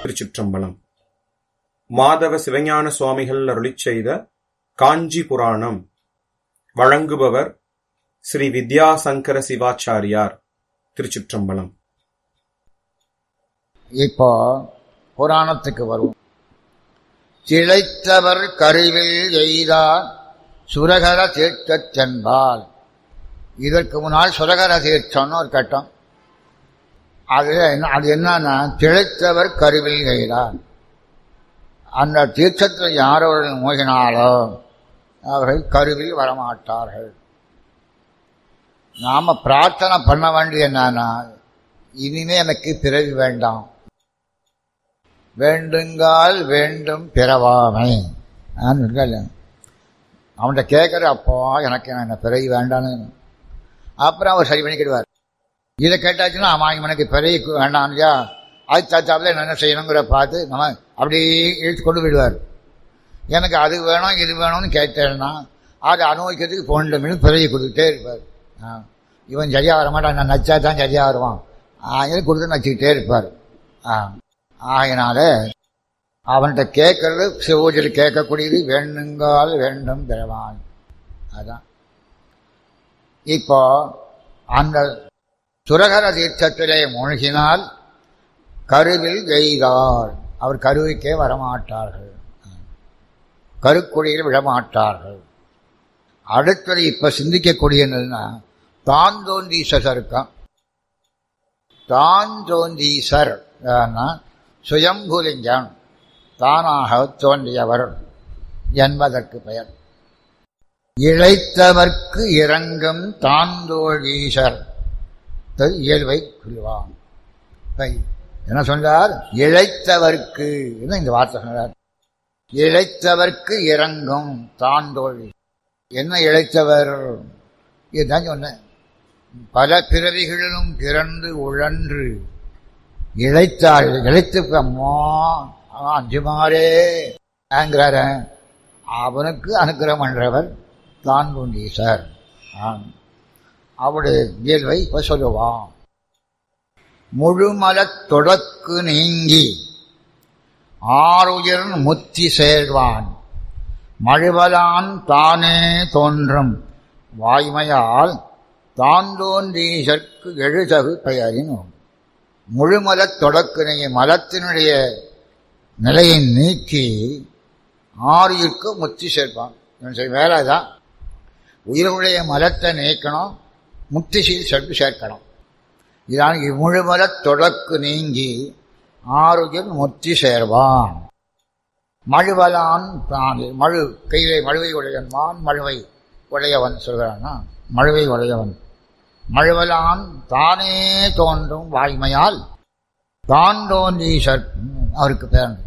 திருச்சிற்றம்பலம் மாதவ சிவஞான சுவாமிகள் அருளிச் செய்த காஞ்சி புராணம் வழங்குபவர் ஸ்ரீ வித்யாசங்கர சிவாச்சாரியார் திருச்சிற்றம்பலம் இப்போ புராணத்துக்கு வருவோம் திளைத்தவர் கருவில் எய்தார் சுரகர தீர்க்கச் சென்பால் இதற்கு முன்னால் சுரகர தீர்த்தம்னு ஒரு கட்டம் அது என்ன அது என்னன்னா திளைத்தவர் கருவில் எய்தார் அந்த தீர்த்தத்தில் யார் அவர்கள் மூழ்கினாலோ அவர்கள் கருவில் வரமாட்டார்கள் நாம பிரார்த்தனை பண்ண வேண்டிய என்னன்னா இனிமே எனக்கு பிறவி வேண்டாம் வேண்டுங்கால் வேண்டும் பிறவாமை அவன்கிட்ட கேட்குற அப்போ எனக்கு என்ன பிறவி வேண்டான்னு அப்புறம் அவர் சரி பண்ணிக்கிடுவார் இதை கேட்டாச்சுன்னா ஆமாம் இவனுக்கு பிறவி வேண்டாம் இல்லையா அது தத்தாப்பில் என்ன செய்யணுங்கிற பார்த்து நம்ம அப்படியே இழுத்து கொண்டு விடுவார் எனக்கு அது வேணும் இது வேணும்னு கேட்டேன்னா அதை அனுபவிக்கிறதுக்கு போன்ற மீன் பிறவி கொடுத்துட்டே இருப்பார் இவன் சரியாக வரமாட்டான் நான் நச்சா தான் சரியாக வருவான் ஆகிய கொடுத்து நச்சுக்கிட்டே இருப்பார் ஆகினால அவன்கிட்ட கேட்கறது சிவஜில் கேட்கக்கூடியது வேண்டுங்கால் வேண்டும் பெறவான் அதான் இப்போ அந்த சுரகர தீர்த்தத்திலே மூழ்கினால் கருவில் எய்தார் அவர் கருவிக்கே வரமாட்டார்கள் கருக்குழியில் விடமாட்டார்கள் அடுத்தது இப்ப சிந்திக்கக்கூடியதுன்னா தான் தோன்றீசர் இருக்கான் தான் தோன்றீசர் சுயம்புலிங்கம் தானாக தோன்றியவர் என்பதற்கு பெயர் இழைத்தவர்க்கு இறங்கும் தாந்தோழீசர் இயல்பை குறிவான் என்ன சொன்னார் இழைத்தவர்க்கு இந்த வார்த்தை சொன்னார் இழைத்தவர்க்கு இறங்கும் தாந்தோழி என்ன இழைத்தவர் இதுதான் சொன்னேன் பல பிறவிகளிலும் பிறந்து உழன்று இழைத்தாள் இழைத்து அம்மா அஞ்சுமாரே ஆங்கிறார அவனுக்கு அனுக்கிரம் பண்றவர் தான் குண்டீசர் அவருடைய இயல்பை இப்ப சொல்லுவான் முழுமலத் தொடக்கு நீங்கி ஆறுயிர் முத்தி சேர்வான் மழுவலான் தானே தோன்றும் வாய்மையால் தான் தோன்றீசற்கு எழுதகு பெயரின் முழுமலத் தொடக்கினைய மலத்தினுடைய நிலையை நீக்கி ஆறுயிருக்கு முத்தி சேர்ப்பான் வேலை தான் உயிருடைய மலத்தை நீக்கணும் முக்தி சென்று சேர்க்கணும் இதான் முழுமலத் தொடக்கு நீங்கி ஆறுயிர் முத்தி சேர்வான் மழுவலான் தான் மழு கையிலே மழுவை உடையவன் மழுவை உடையவன் சொல்கிறான்னா மழுவை உடையவன் மழுவலான் தானே தோன்றும் வாய்மையால் தான் தோன்றீசர் அவருக்கு பேர்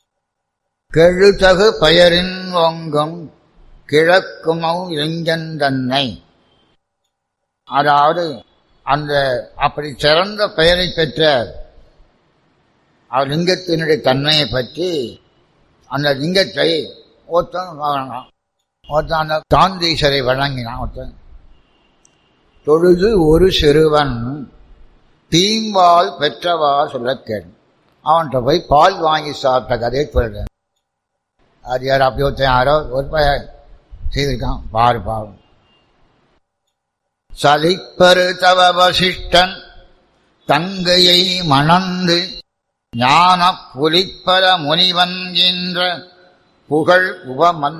கெழுதகு பெயரின் ஒங்கும் கிழக்குமௌ இளைஞன் தன்னை அதாவது அந்த அப்படி சிறந்த பெயரை பெற்ற லிங்கத்தினுடைய தன்மையை பற்றி அந்த லிங்கத்தை ஒருத்தன் வழங்கினான் ஒருத்தன் அந்த தாந்தீசரை வழங்கினான் ஒருத்தன் தொழுது ஒரு சிறுவன் தீம்பால் பெற்றவா சொல்ல கேடு அவன்கிட்ட போய் பால் வாங்கி சாப்பிட்ட கதையை சொல்றேன் அது யார் அப்படி ஒருத்தன் யாரோ ஒரு பையன் செய்திருக்கான் பாரு பாவம் சலிப்பரு தவ வசிஷ்டன் தங்கையை மணந்து ஞான புலிப்பல முனிவன் என்ற புகழ் உபமன்